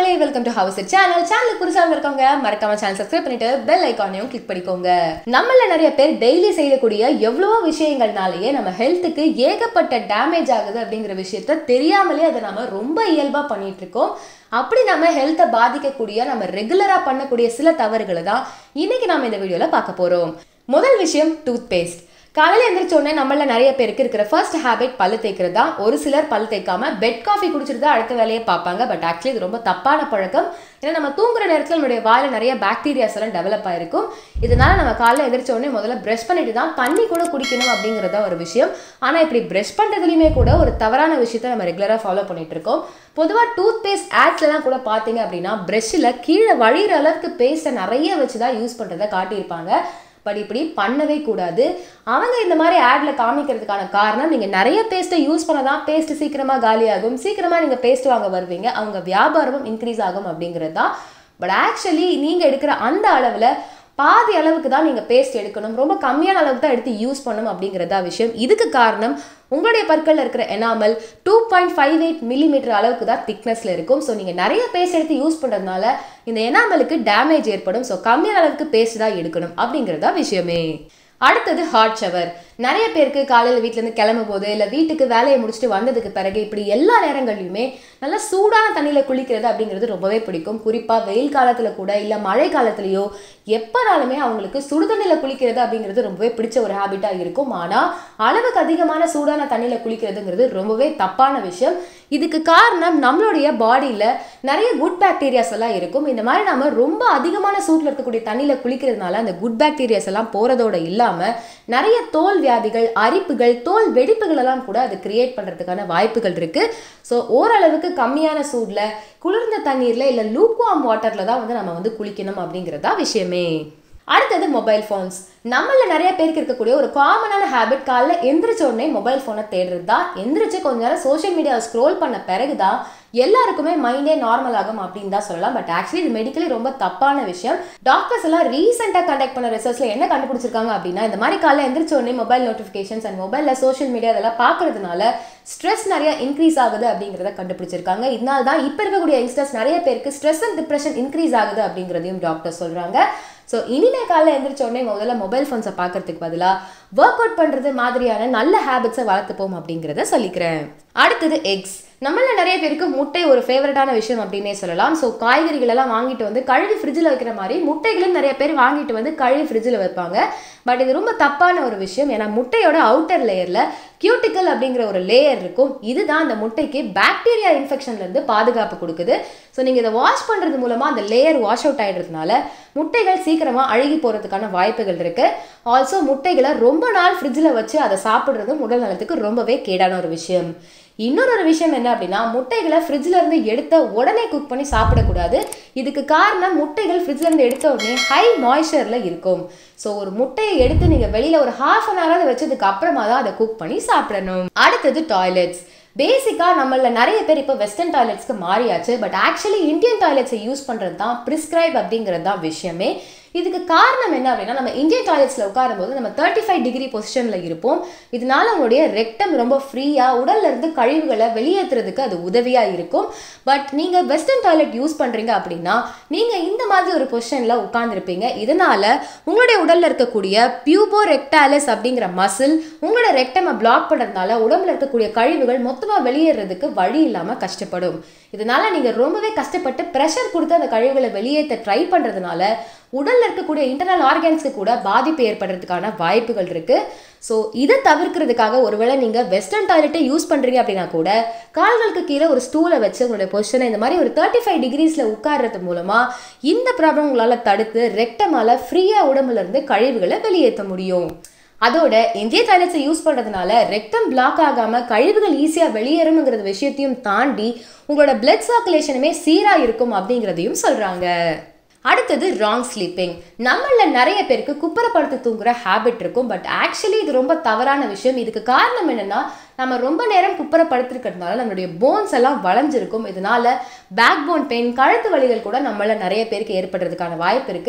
மக்களே welcome to house channel channel புதுசாக இருக்கவங்க மறக்காம சேனல் சப்ஸ்கிரைப் பண்ணிட்டு பெல் ஐக்கானையும் கிளிக் பண்ணிக்கோங்க நம்மள நிறைய பேர் டெய்லி செய்யக்கூடிய எவ்வளவோ விஷயங்கள்னாலேயே நம்ம ஹெல்த்துக்கு ஏகப்பட்ட டேமேஜ் ஆகுது அப்படிங்கிற விஷயத்த தெரியாமலே அதை நம்ம ரொம்ப இயல்பா பண்ணிட்டு இருக்கோம் அப்படி நம்ம ஹெல்த்தை பாதிக்கக்கூடிய நம்ம ரெகுலரா பண்ணக்கூடிய சில தவறுகளை தான் இன்னைக்கு நாம இந்த வீடியோல பார்க்க போறோம் முதல் விஷயம் டூத் பேஸ்ட் காலையில் எந்திரிச்ச உடனே நம்மள நிறைய பேருக்கு இருக்கிற ஃபர்ஸ்ட் ஹேபிட் பல்லு தேய்க்கிறது தான் ஒரு சிலர் பல்லு தேய்க்காம பெட் காஃபி குடிச்சிட்டு தான் அடுத்த வேலையை பார்ப்பாங்க பட் ஆக்சுவலி இது ரொம்ப தப்பான பழக்கம் ஏன்னா நம்ம தூங்குற நேரத்தில் நம்மளுடைய வாயில நிறைய பாக்டீரியாஸ் எல்லாம் டெவலப் ஆயிருக்கும் இதனால நம்ம காலையில் எந்திரிச்ச உடனே முதல்ல ப்ரஷ் பண்ணிட்டு தான் தண்ணி கூட குடிக்கணும் அப்படிங்கிறது தான் ஒரு விஷயம் ஆனால் இப்படி ப்ரஷ் பண்ணுறதுலையுமே கூட ஒரு தவறான விஷயத்த நம்ம ரெகுலராக ஃபாலோ பண்ணிட்டு இருக்கோம் பொதுவாக டூத் பேஸ்ட் ஆட்ஸ்லாம் கூட பார்த்தீங்க அப்படின்னா ப்ரஷ்ஷில் கீழே வழிகிற அளவுக்கு பேஸ்ட்டை நிறைய வச்சு தான் யூஸ் பண்ணுறதை காட்டியிருப்பாங்க பட் இப்படி பண்ணவே கூடாது அவங்க இந்த மாதிரி ஆட்ல காமிக்கிறதுக்கான காரணம் நீங்கள் நிறைய பேஸ்ட்டை யூஸ் பண்ண தான் பேஸ்ட் சீக்கிரமாக காலியாகும் சீக்கிரமாக நீங்கள் பேஸ்ட் வாங்க வருவீங்க அவங்க வியாபாரமும் இன்க்ரீஸ் ஆகும் அப்படிங்கிறது தான் பட் ஆக்சுவலி நீங்கள் எடுக்கிற அந்த அளவில் பாதி அளவுக்கு தான் நீங்கள் பேஸ்ட் எடுக்கணும் ரொம்ப கம்மியான அளவுக்கு தான் எடுத்து யூஸ் பண்ணணும் அப்படிங்கிறதா விஷயம் இதுக்கு காரணம் உங்களுடைய பற்களில் இருக்கிற enamel two point five eight millimetre அளவுக்கு தான் திக்னஸில் இருக்கும் ஸோ நீங்கள் நிறைய பேஸ்ட் எடுத்து யூஸ் பண்ணுறதுனால இந்த எனாமலுக்கு டேமேஜ் ஏற்படும் ஸோ கம்மியான அளவுக்கு பேஸ்ட் தான் எடுக்கணும் அப்படிங்கிறதா விஷயமே அடுத்தது ஹாட் ஷவர் நிறைய பேருக்கு காலையில் வீட்டிலேருந்து கிளம்பும் போது இல்லை வீட்டுக்கு வேலையை முடிச்சுட்டு வந்ததுக்கு பிறகு இப்படி எல்லா நேரங்கள்லையுமே நல்லா சூடான தண்ணியில் குளிக்கிறது அப்படிங்கிறது ரொம்பவே பிடிக்கும் குறிப்பாக வெயில் காலத்தில் கூட இல்லை மழை காலத்துலேயோ எப்போனாலுமே அவங்களுக்கு சுடுதண்ணியில் குளிக்கிறது அப்படிங்கிறது ரொம்பவே பிடிச்ச ஒரு ஹேபிட்டாக இருக்கும் ஆனால் அளவுக்கு அதிகமான சூடான தண்ணியில் குளிக்கிறதுங்கிறது ரொம்பவே தப்பான விஷயம் இதுக்கு காரணம் நம்மளுடைய பாடியில் நிறைய குட் பாக்டீரியாஸ் எல்லாம் இருக்கும் இந்த மாதிரி நம்ம ரொம்ப அதிகமான சூட்டில் இருக்கக்கூடிய தண்ணியில் குளிக்கிறதுனால அந்த குட் பாக்டீரியாஸ் எல்லாம் போகிறதோட இல்லாமல் நிறைய தோல் வியாதிகள் அரிப்புகள் தோல் வெடிப்புகள் எல்லாம் கூட அது கிரியேட் பண்ணுறதுக்கான வாய்ப்புகள் இருக்குது ஸோ ஓரளவுக்கு கம்மியான சூடில் குளிர்ந்த தண்ணீரில் இல்லை லூக்வாம் வாட்டரில் தான் வந்து நம்ம வந்து குளிக்கணும் அப்படிங்கிறதா விஷயமே அடுத்தது மொபைல் ஃபோன்ஸ் நம்மள நிறைய பேருக்கு இருக்கக்கூடிய ஒரு காமனான ஹேபிட் காலைல எந்திரிச்ச உடனே மொபைல் ஃபோனை தேடுறது தான் எந்திரிச்சு கொஞ்ச நேரம் சோஷியல் மீடியாவை ஸ்க்ரோல் பண்ண பிறகு தான் எல்லாருக்குமே மைண்டே நார்மல் ஆகும் அப்படின்னு தான் சொல்லலாம் பட் ஆக்சுவலி இது மெடிக்கலி ரொம்ப தப்பான விஷயம் டாக்டர்ஸ் எல்லாம் ரீசெண்டாக கண்டக்ட் பண்ண ரிசர்ச்ல என்ன கண்டுபிடிச்சிருக்காங்க அப்படின்னா இந்த மாதிரி காலைல எந்திரிச்ச உடனே மொபைல் நோட்டிஃபிகேஷன்ஸ் அண்ட் மொபைலில் சோஷியல் மீடியா இதெல்லாம் பார்க்கறதுனால ஸ்ட்ரெஸ் நிறைய இன்க்ரீஸ் ஆகுது அப்படிங்கிறத கண்டுபிடிச்சிருக்காங்க இதனால தான் இப்போ இருக்கக்கூடிய யங்ஸ்டர்ஸ் நிறைய பேருக்கு ஸ்ட்ரெஸ் அண்ட் டிப்ரெஷன் இன்க்ரீஸ் ஆகுது அப்படிங்கிறதையும் டாக்டர் சொல்றாங்க ஸோ இனிமே காலைல எந்திரிச்ச உடனே முதல்ல மொபைல் ஃபோன்ஸை பார்க்கறதுக்கு பதிலாக ஒர்க் அவுட் பண்ணுறது மாதிரியான நல்ல ஹேபிட்ஸை வளர்த்துப்போம் அப்படிங்கிறத சொல்லிக்கிறேன் அடுத்தது எக்ஸ் நம்மள நிறைய பேருக்கு முட்டை ஒரு ஃபேவரட்டான விஷயம் அப்படின்னே சொல்லலாம் ஸோ காய்கறிகள் எல்லாம் வாங்கிட்டு வந்து கழுவி ஃப்ரிட்ஜில் வைக்கிற மாதிரி முட்டைகளும் நிறைய பேர் வாங்கிட்டு வந்து கழுவி ஃப்ரிட்ஜில் வைப்பாங்க பட் இது ரொம்ப தப்பான ஒரு விஷயம் ஏன்னா முட்டையோட அவுட்டர் லேயரில் கியூட்டிக்கல் அப்படிங்கிற ஒரு லேயர் இருக்கும் இதுதான் அந்த முட்டைக்கு பாக்டீரியா இன்ஃபெக்ஷன்லேருந்து பாதுகாப்பு கொடுக்குது ஸோ நீங்கள் இதை வாஷ் பண்ணுறது மூலமாக அந்த லேயர் வாஷ் அவுட் ஆகிடுறதுனால முட்டைகள் சீக்கிரமாக அழுகி போகிறதுக்கான வாய்ப்புகள் இருக்குது ஆல்சோ முட்டைகளை ரொம்ப நாள் ஃப்ரிட்ஜில் வச்சு அதை சாப்பிட்றதும் உடல் நலத்துக்கு ரொம்பவே கேடான ஒரு விஷயம் இன்னொரு ஒரு விஷயம் என்ன அப்படின்னா முட்டைகளை ஃப்ரிட்ஜில் இருந்து எடுத்த உடனே குக் பண்ணி சாப்பிடக்கூடாது இதுக்கு காரணம் முட்டைகள் ஃப்ரிட்ஜில் இருந்து எடுத்த உடனே ஹை மாய்ஸ்சரில் இருக்கும் ஸோ ஒரு முட்டையை எடுத்து நீங்கள் வெளியில் ஒரு ஹாஃப் அன் ஹவராவது வச்சதுக்கு அப்புறமா தான் அதை குக் பண்ணி சாப்பிடணும் அடுத்தது டாய்லெட்ஸ் பேசிக்காக நம்மள நிறைய பேர் இப்போ வெஸ்டர்ன் டாய்லெட்ஸ்க்கு மாறியாச்சு பட் ஆக்சுவலி இந்தியன் டாய்லெட்ஸை யூஸ் பண்ணுறது தான் ப்ரிஸ்கிரைப் அப்படிங்கிறது தான் விஷயமே இதுக்கு காரணம் என்ன அப்படின்னா நம்ம இந்தியன் டாய்லெட்ஸில் உட்காரும்போது நம்ம தேர்ட்டி ஃபைவ் டிகிரி பொசிஷனில் இருப்போம் இதனால உங்களுடைய ரெக்டம் ரொம்ப ஃப்ரீயாக உடல்ல இருந்து கழிவுகளை வெளியேற்றுறதுக்கு அது உதவியாக இருக்கும் பட் நீங்கள் வெஸ்டர்ன் டாய்லெட் யூஸ் பண்ணுறீங்க அப்படின்னா நீங்கள் இந்த மாதிரி ஒரு பொசிஷனில் உட்காந்துருப்பீங்க இதனால உங்களுடைய உடலில் இருக்கக்கூடிய பியூபோ ரெக்டாலிஸ் அப்படிங்கிற மசில் உங்களோட ரெக்டமை பிளாக் பண்ணுறதுனால உடம்புல இருக்கக்கூடிய கழிவுகள் மொத்தமாக வெளியேறதுக்கு வழி இல்லாமல் கஷ்டப்படும் இதனால நீங்கள் ரொம்பவே கஷ்டப்பட்டு ப்ரெஷர் கொடுத்து அந்த கழிவுகளை வெளியேற்ற ட்ரை பண்ணுறதுனால உடல்ல இருக்கக்கூடிய இன்டர்னல் ஆர்கன்ஸ்க்கு கூட பாதிப்பு ஏற்படுறதுக்கான வாய்ப்புகள் இருக்கு ஸோ இதை தவிர்க்கிறதுக்காக ஒருவேளை நீங்கள் வெஸ்டர்ன் டாய்லெட்டை யூஸ் பண்ணுறீங்க அப்படின்னா கூட கால்களுக்கு கீழே ஒரு ஸ்டூலை வச்சு உங்களுடைய பொசிஷனை இந்த மாதிரி ஒரு தேர்ட்டி ஃபைவ் டிகிரிஸில் உட்கார்றது மூலமாக இந்த ப்ராப்ளம் உங்களால் தடுத்து ரெக்டமால ஃப்ரீயாக உடம்புல இருந்து கழிவுகளை வெளியேற்ற முடியும் அதோட இந்திய டாய்லெட்ஸை யூஸ் பண்ணுறதுனால ரெக்டம் பிளாக் ஆகாமல் கழிவுகள் ஈஸியாக வெளியேறும்ங்கிற விஷயத்தையும் தாண்டி உங்களோட பிளட் சர்க்குலேஷனுமே சீராக இருக்கும் அப்படிங்கிறதையும் சொல்கிறாங்க அடுத்தது ராங் ஸ்லீப்பிங் நம்மள நிறைய பேருக்கு குப்புறப்படுத்து தூங்குற ஹேபிட் இருக்கும் பட் ஆக்சுவலி இது ரொம்ப தவறான விஷயம் இதுக்கு காரணம் என்னன்னா நம்ம ரொம்ப நேரம் குப்புற படுத்திருக்கிறதுனால நம்மளுடைய போன்ஸ் எல்லாம் வளைஞ்சிருக்கும் இதனால பேக் போன் பெயின் கழுத்து வலிகள் கூட நம்மள நிறைய பேருக்கு ஏற்படுறதுக்கான வாய்ப்பு இருக்கு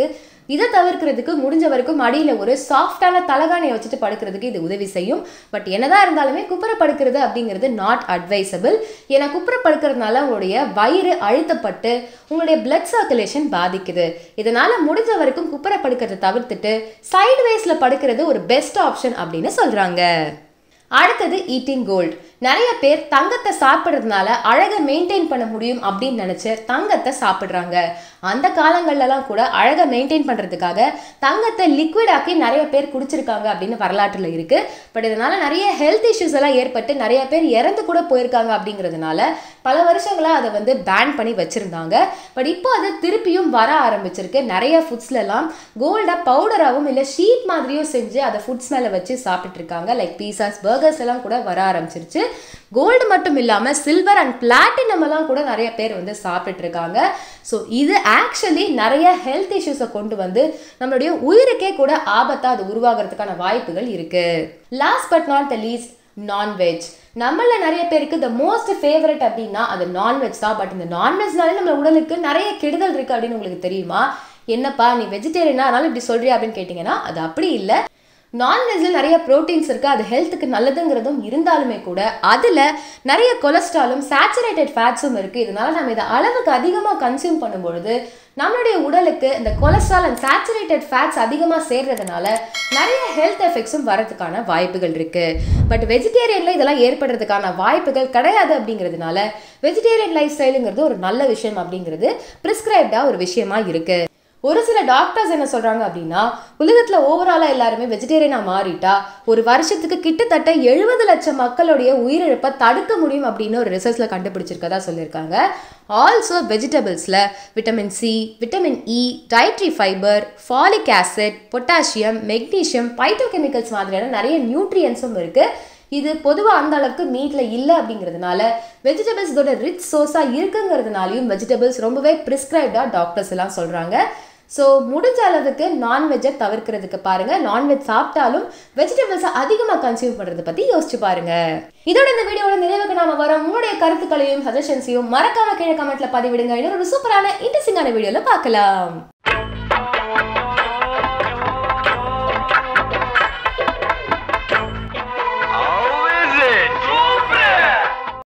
இதை தவிர்க்கிறதுக்கு முடிஞ்ச வரைக்கும் அடியில் ஒரு சாஃப்டான தலகாணியை வச்சுட்டு படுக்கிறதுக்கு இது உதவி செய்யும் பட் என்னதான் இருந்தாலுமே குப்புற படுக்கிறது அப்படிங்கிறது நாட் அட்வைசபிள் ஏன்னா குப்புற படுக்கிறதுனால உங்களுடைய வயிறு அழுத்தப்பட்டு உங்களுடைய பிளட் சர்க்குலேஷன் பாதிக்குது இதனால முடிஞ்ச வரைக்கும் குப்புற படுக்கிறத தவிர்த்துட்டு சைடு வேஸ்ல படுக்கிறது ஒரு பெஸ்ட் ஆப்ஷன் அப்படின்னு சொல்றாங்க அடுத்தது ஈட்டிங் கோல்ட் நிறைய பேர் தங்கத்தை சாப்பிட்றதுனால அழகை மெயின்டைன் பண்ண முடியும் அப்படின்னு நினச்சி தங்கத்தை சாப்பிட்றாங்க அந்த காலங்கள்லலாம் கூட அழகை மெயின்டைன் பண்ணுறதுக்காக தங்கத்தை லிக்விட் ஆக்கி நிறைய பேர் குடிச்சிருக்காங்க அப்படின்னு வரலாற்றில் இருக்குது பட் இதனால் நிறைய ஹெல்த் இஷ்யூஸ் எல்லாம் ஏற்பட்டு நிறைய பேர் இறந்து கூட போயிருக்காங்க அப்படிங்கிறதுனால பல வருஷங்களாக அதை வந்து பேன் பண்ணி வச்சுருந்தாங்க பட் இப்போ அது திருப்பியும் வர ஆரம்பிச்சிருக்கு நிறைய ஃபுட்ஸ்லலாம் கோல்டை பவுடராகவும் இல்லை ஷீட் மாதிரியும் செஞ்சு அதை ஃபுட்ஸ் மேலே வச்சு சாப்பிட்ருக்காங்க லைக் பீஸாஸ் பர்கர்ஸ் எல்லாம் கூட வர ஆரம்பிச்சிருச்சு கோல்டு மட்டும் இல்லாமல் சில்வர் அண்ட் பிளாட்டினம் எல்லாம் கூட நிறைய பேர் வந்து சாப்பிட்டுட்டு இருக்காங்க ஸோ இது ஆக்சுவலி நிறைய ஹெல்த் இஷ்யூஸை கொண்டு வந்து நம்மளுடைய உயிருக்கே கூட ஆபத்தாக அது உருவாகிறதுக்கான வாய்ப்புகள் இருக்கு last but not the least nonveg நம்மள நிறைய பேருக்கு த மோஸ்ட் ஃபேவரட் அப்படின்னா அது நான்வெஜ் தான் பட் இந்த நான்வெஜ்னாலே நம்ம உடலுக்கு நிறைய கெடுதல் இருக்கு அப்படின்னு உங்களுக்கு தெரியுமா என்னப்பா நீ வெஜிடேரியனா அதனால இப்படி சொல்றியா அப்படின்னு கேட்டிங்கன்னா அது அப்படி இல்லை நான்வெஜ்ல நிறைய ப்ரோட்டீன்ஸ் இருக்கு அது ஹெல்த்துக்கு நல்லதுங்கிறதும் இருந்தாலுமே கூட அதில் நிறைய கொலஸ்ட்ராலும் சேச்சுரேட்டட் ஃபேட்ஸும் இருக்கு இதனால நம்ம இதை அளவுக்கு அதிகமாக கன்சியூம் பண்ணும்பொழுது நம்மளுடைய உடலுக்கு இந்த கொலஸ்ட்ரால் அண்ட் சேச்சுரேட்டட் ஃபேட்ஸ் அதிகமாக சேர்றதுனால நிறைய ஹெல்த் எஃபெக்ட்ஸும் வரதுக்கான வாய்ப்புகள் இருக்கு பட் வெஜிடேரியனில் இதெல்லாம் ஏற்படுறதுக்கான வாய்ப்புகள் கிடையாது அப்படிங்கிறதுனால வெஜிடேரியன் லைஃப் ஸ்டைலுங்கிறது ஒரு நல்ல விஷயம் அப்படிங்கிறது ப்ரிஸ்கிரைப்டாக ஒரு விஷயமா இருக்கு ஒரு சில டாக்டர்ஸ் என்ன சொல்றாங்க அப்படின்னா உலகத்துல ஓவராலா எல்லாருமே வெஜிடேரியனா மாறிட்டா ஒரு வருஷத்துக்கு கிட்டத்தட்ட எழுபது லட்சம் மக்களுடைய உயிரிழப்பை தடுக்க முடியும் அப்படின்னு ஒரு ரிசர்ச்ல கண்டுபிடிச்சிருக்கதா சொல்லியிருக்காங்க ஆல்சோ வெஜிடபிள்ஸ்ல vitamin C vitamin E dietary fibre folic acid potassium magnesium பைட்டோகெமிக்கல்ஸ் மாதிரியான நிறைய நியூட்ரியன்ஸும் இருக்கு இது பொதுவாக அந்த அளவுக்கு மீட்டில் இல்லை அப்படிங்கிறதுனால வெஜிடபிள்ஸ் இதோட ரிச் சோர்ஸாக இருக்குங்கிறதுனாலையும் வெஜிடபிள்ஸ் ரொம்பவே ப்ரிஸ்கிரைப்டாக டாக்டர்ஸ் எல்லாம் சொல்கிறாங்க ஸோ முடிஞ்ச அளவுக்கு நான்வெஜ்ஜை தவிர்க்கிறதுக்கு பாருங்க நான்வெஜ் சாப்பிட்டாலும் வெஜிடபிள்ஸை அதிகமாக கன்சியூம் பண்ணுறதை பற்றி யோசிச்சு பாருங்க இதோட இந்த வீடியோட நிறைவுக்கு நாம வரோம் உங்களுடைய கருத்துக்களையும் சஜஷன்ஸையும் மறக்காம கீழே கமெண்ட்ல பதிவிடுங்க இன்னொரு சூப்பரான இன்ட்ரெஸ்டிங்கான வீடியோல பார்க்கலாம்